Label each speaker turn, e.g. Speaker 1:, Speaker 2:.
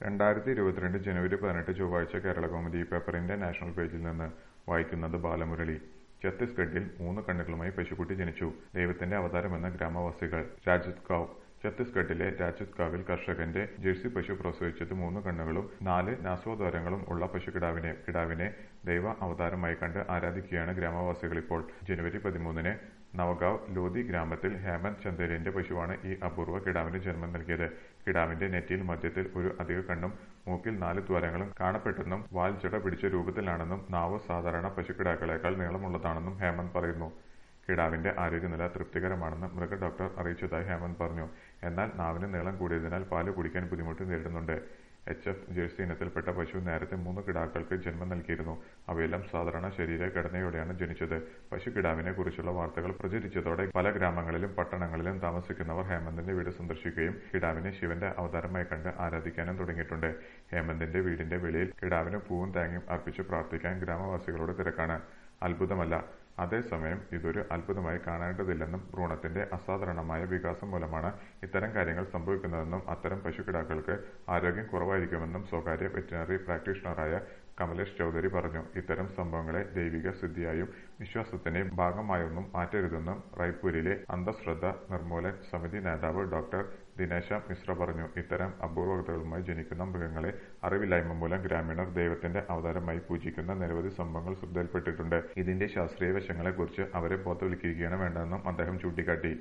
Speaker 1: രണ്ടായിരത്തി ഇരുപത്തിരണ്ട് ജനുവരി പതിനെട്ട് ചൊവ്വാഴ്ച കേരളകൗമുദി പേപ്പറിന്റെ നാഷണൽ പേജിൽ നിന്ന് വായിക്കുന്നത് ബാലമുരളി ഛത്തീസ്ഗഡിൽ മൂന്ന് കണ്ണുകളുമായി പശുക്കുട്ടി ജനിച്ചു ദൈവത്തിന്റെ അവതാരമെന്ന് ഗ്രാമവാസികൾ രാജത്കാവ് ഛത്തീസ്ഗഡിലെ രാജത്കാവിൽ കർഷകന്റെ ജേഴ്സി പശു പ്രസവിച്ചത് മൂന്ന് കണ്ണുകളും നാല് നാസോദ്വാരങ്ങളും ഉള്ള പശുക്കിടാവിനെ കിടാവിനെ ദൈവ അവതാരമായി കണ്ട് ആരാധിക്കുകയാണ് ഗ്രാമവാസികൾ ഇപ്പോൾ ജനുവരി പതിമൂന്നിന് നവഗാവ് ലോധി ഗ്രാമത്തിൽ ഹേമന്ത് ചന്ദേലിന്റെ പശുവാണ് ഈ അപൂർവ കിടാവിന് ജന്മം നൽകിയത് കിടാവിന്റെ നെറ്റിയിൽ മധ്യത്തിൽ ഒരു അധിക കണ്ണും മൂക്കിൽ നാല് ദ്വാരങ്ങളും കാണപ്പെട്ടെന്നും വാൽ ജട പിടിച്ച രൂപത്തിലാണെന്നും നാവ് സാധാരണ പശുക്കിടാക്കളേക്കാൾ നീളമുള്ളതാണെന്നും ഹേമന്ത് പറയുന്നു കിടാവിന്റെ ആരോഗ്യനില തൃപ്തികരമാണെന്ന് മൃഗ ഡോക്ടർ അറിയിച്ചതായി ഹേമന്ത് പറഞ്ഞു എന്നാൽ നാവിന് നീളം കൂടിയതിനാൽ പാല് കുടിക്കാൻ ബുദ്ധിമുട്ട് നേരിടുന്നുണ്ട് എച്ച് എഫ് ജേഴ്സി ഇനത്തിൽപ്പെട്ട പശു നേരത്തെ മൂന്ന് കിടാക്കൾക്ക് ജന്മം നൽകിയിരുന്നു അവയെല്ലാം സാധാരണ ശരീര ഘടനയോടെയാണ് ജനിച്ചത് പശുക്കിടാവിനെ കുറിച്ചുള്ള വാർത്തകൾ പ്രചരിച്ചതോടെ പല ഗ്രാമങ്ങളിലും പട്ടണങ്ങളിലും താമസിക്കുന്നവർ ഹേമന്തിന്റെ വീട് സന്ദർശിക്കുകയും കിടാവിനെ ശിവന്റെ അവതാരമായി കണ്ട് ആരാധിക്കാനും തുടങ്ങിയിട്ടുണ്ട് ഹേമന്തിന്റെ വീടിന്റെ വെളിയിൽ കിടാവിന് പൂവും തേങ്ങയും അർപ്പിച്ച് പ്രാർത്ഥിക്കാൻ ഗ്രാമവാസികളോട് തിരക്കാണ് അത്ഭുതമല്ല അതേസമയം ഇതൊരു അത്ഭുതമായി കാണേണ്ടതില്ലെന്നും ഭ്രൂണത്തിന്റെ അസാധാരണമായ വികാസം മൂലമാണ് ഇത്തരം കാര്യങ്ങൾ സംഭവിക്കുന്നതെന്നും അത്തരം പശുക്കിടാക്കൾക്ക് ആരോഗ്യം കുറവായിരിക്കുമെന്നും സ്വകാര്യ വെറ്റിനറി പ്രാക്ടീഷണറായ കമലേഷ് ചൌധരി പറഞ്ഞു ഇത്തരം സംഭവങ്ങളെ ദൈവിക സിദ്ധിയായും വിശ്വാസത്തിന്റെ ഭാഗമായൊന്നും മാറ്റരുതെന്നും റായ്പൂരിലെ അന്ധശ്രദ്ധ നിർമൂലൻ സമിതി നേതാവ് ഡോക്ടർ ദിനേശ മിശ്ര പറഞ്ഞു ഇത്തരം അപൂർവതകളുമായി ജനിക്കുന്ന മൃഗങ്ങളെ അറിവില്ലായ്മ മൂലം ഗ്രാമീണർ ദൈവത്തിന്റെ അവതാരമായി പൂജിക്കുന്ന നിരവധി സംഭവങ്ങൾ ശ്രദ്ധയിൽപ്പെട്ടിട്ടുണ്ട് ഇതിന്റെ ശാസ്ത്രീയ വശങ്ങളെക്കുറിച്ച് അവരെ ബോധവൽക്കരിക്കുകയാണ് വേണ്ടതെന്നും അദ്ദേഹം ചൂണ്ടിക്കാട്ടി